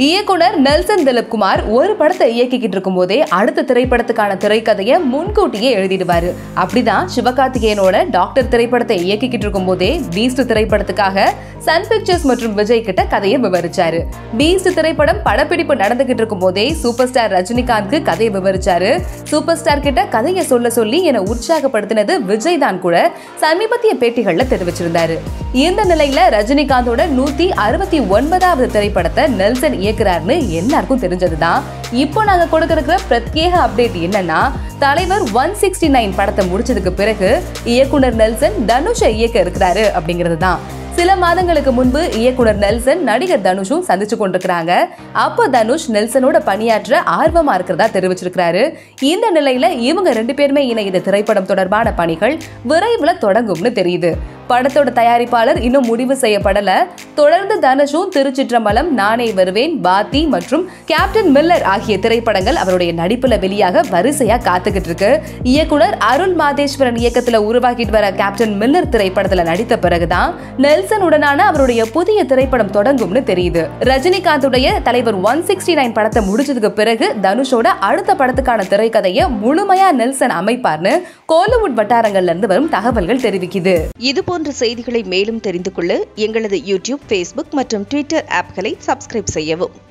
இயக்குனர் நெல்சன் திலீப் குமார் ஒரு படத்தை இயக்கிக்கிட்டு இருக்கும் போதே அடுத்த திரைப்படத்துக்கான திரைக்கதையை முன்கூட்டியே எழுதிடுவாரு அப்படிதான் சிவகார்த்திகேயனோட டாக்டர் திரைப்படத்தை இயக்கிக்கிட்டு இருக்கும் போதே பீஸ்ட் திரைப்படத்துக்காக சன் பிக்சர்ஸ் மற்றும் விஜய் கிட்ட கதையை விவரிச்சாரு பீஸ்ட் திரைப்படம் படப்பிடிப்பு நடந்துகிட்டு இருக்கும் போதே சூப்பர் ஸ்டார் ரஜினிகாந்த்க்கு கதையை விவரிச்சாரு சூப்பர் ஸ்டார் கிட்ட கதையை சொல்ல சொல்லி என்னை உற்சாகப்படுத்தினது விஜய் தான் கூட சமீபத்திய பேட்டிகள்ல தெரிவிச்சிருந்தாரு இந்த நிலையில ரஜினிகாந்தோட நூத்தி அறுபத்தி ஒன்பதாவது திரைப்படத்தை நெல்சன் இயக்குறாருன்னு எல்லாருக்கும் தெரிஞ்சதுதான் இப்போ நாங்க கொடுக்கிற பிரத்யேக அப்டேட் என்னன்னா தலைவர் ஒன் சிக்ஸ்டி நைன் படத்தை முடிச்சதுக்கு பிறகு இயக்குனர் நெல்சன் தனுஷை இயக்க இருக்கிறாரு அப்படிங்கிறது தான் சில மாதங்களுக்கு முன்பு இயக்குனர் நெல்சன் நடிகர் தனுஷும் சந்திச்சு கொண்டிருக்கிறாங்க அப்போ தனுஷ் நெல்சனோட பணியாற்ற ஆர்வமா இருக்கிறதா தெரிவிச்சிருக்கிறாரு இந்த நிலையில இவங்க ரெண்டு பேருமே இணைந்த திரைப்படம் தொடர்பான பணிகள் விரைவில் தொடங்கும்னு தெரியுது படத்தோட தயாரிப்பாளர் இன்னும் முடிவு செய்யப்படல தொடர்ந்து தனுஷும் திருச்சிற்றம்பலம் நானே வருவேன் பாத்தி மற்றும் கேப்டன் மில்லர் ஆகிய திரைப்படங்கள் அவருடைய நடிப்புல வெளியாக வரிசையா காத்துக்கிட்டு இருக்கு இயக்குனர் அருள் மாதேஸ்வரன் இயக்கத்துல உருவாக்கிட்டு வர கேப்டன் மில்லர் திரைப்படத்துல நடித்த பிறகுதான் நெல்சன் உடனான அவருடைய புதிய திரைப்படம் தொடங்கும்னு தெரியுது ரஜினிகாந்துடைய தலைவர் ஒன் சிக்ஸ்டி நைன் படத்தை முடிச்சதுக்கு பிறகு தனுஷோட அடுத்த படத்துக்கான திரைக்கதையை முழுமையா நெல்சன் அமைப்பார்னு கோலிவுட் வட்டாரங்கள்ல இருந்து வரும் தகவல்கள் தெரிவிக்குது இது போன்ற செய்திகளை மேலும் தெரிந்து கொள்ள எங்களது யூடியூப் ஃபேஸ்புக் மற்றும் ட்விட்டர் ஆப்களை சப்ஸ்கிரைப் செய்யவும்